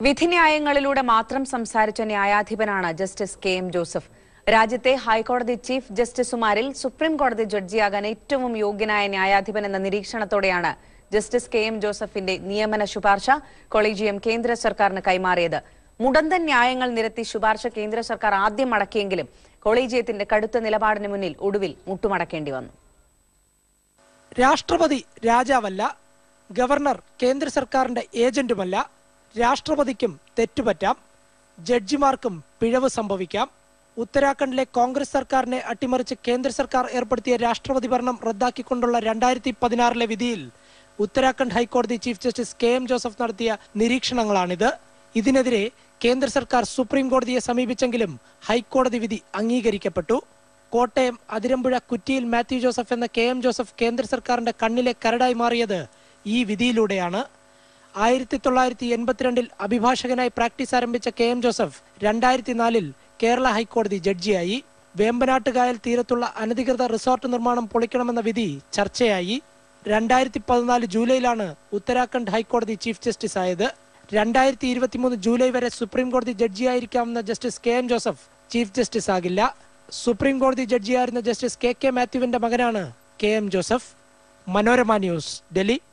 വിധിന്യായങ്ങളിലൂടെ മാത്രം സംസാരിച്ച ന്യായാധിപനാണ് ജസ്റ്റിസ് കെ എം ജോസഫ് രാജ്യത്തെ ഹൈക്കോടതി ചീഫ് ജസ്റ്റിസുമാരിൽ സുപ്രീം കോടതി ജഡ്ജിയാകാൻ ഏറ്റവും യോഗ്യനായ ന്യായാധിപൻ എന്ന നിരീക്ഷണത്തോടെയാണ് ജസ്റ്റിസ് കെ എം ജോസഫിന്റെ നിയമന ശുപാർശ കൊളീജിയം കേന്ദ്ര സർക്കാരിന് കൈമാറിയത് മുടന്തൻ ന്യായങ്ങൾ നിരത്തി ശുപാർശ കേന്ദ്ര സർക്കാർ ആദ്യം മടക്കിയെങ്കിലും കൊളീജിയത്തിന്റെ കടുത്ത നിലപാടിന് മുന്നിൽ ഒടുവിൽ മുട്ടുമടക്കേണ്ടി വന്നു രാഷ്ട്രപതി രാജാവല്ല ഗവർണർ കേന്ദ്ര സർക്കാരിന്റെ ഏജന്റുമല്ല രാഷ്ട്രപതിക്കും തെറ്റുപറ്റാം ജഡ്ജിമാർക്കും പിഴവ് സംഭവിക്കാം ഉത്തരാഖണ്ഡിലെ കോൺഗ്രസ് സർക്കാരിനെ അട്ടിമറിച്ച് കേന്ദ്ര സർക്കാർ ഏർപ്പെടുത്തിയ രാഷ്ട്രപതി ഭരണം റദ്ദാക്കിക്കൊണ്ടുള്ള രണ്ടായിരത്തി പതിനാറിലെ വിധിയിൽ ഉത്തരാഖണ്ഡ് ഹൈക്കോടതി chief justice K M Joseph നടത്തിയ നിരീക്ഷണങ്ങളാണിത് ഇതിനെതിരെ കേന്ദ്ര സർക്കാർ സുപ്രീം കോടതിയെ സമീപിച്ചെങ്കിലും ഹൈക്കോടതി വിധി അംഗീകരിക്കപ്പെട്ടു കോട്ടയം അതിരമ്പുഴ കുറ്റിയിൽ മാത്യു ജോസഫ് എന്ന കെ എം ജോസഫ് കേന്ദ്ര സർക്കാരിന്റെ കണ്ണിലെ കരടായി മാറിയത് ഈ വിധിയിലൂടെയാണ് ആയിരത്തി തൊള്ളായിരത്തി എൺപത്തിരണ്ടിൽ അഭിഭാഷകനായി പ്രാക്ടീസ് ആരംഭിച്ച കെ എം ജോസഫ് രണ്ടായിരത്തി നാലിൽ കേരള ഹൈക്കോടതി ജഡ്ജിയായി വേമ്പനാട്ടുകായൽ തീരത്തുള്ള അനധികൃത റിസോർട്ട് നിർമ്മാണം പൊളിക്കണമെന്ന വിധി ചർച്ചയായി രണ്ടായിരത്തി പതിനാല് ജൂലൈയിലാണ് ഉത്തരാഖണ്ഡ് ഹൈക്കോടതി ചീഫ് ജസ്റ്റിസ് ആയത് രണ്ടായിരത്തി ഇരുപത്തിമൂന്ന് ജൂലൈ വരെ സുപ്രീം കോടതി ജഡ്ജിയായിരിക്കാവുന്ന justice K M Joseph chief justice ആകില്ല സുപ്രീം കോടതി ജഡ്ജിയായിരുന്ന ജസ്റ്റിസ് കെ കെ മാത്യുവിന്റെ മകനാണ് K M Joseph Manorama news Delhi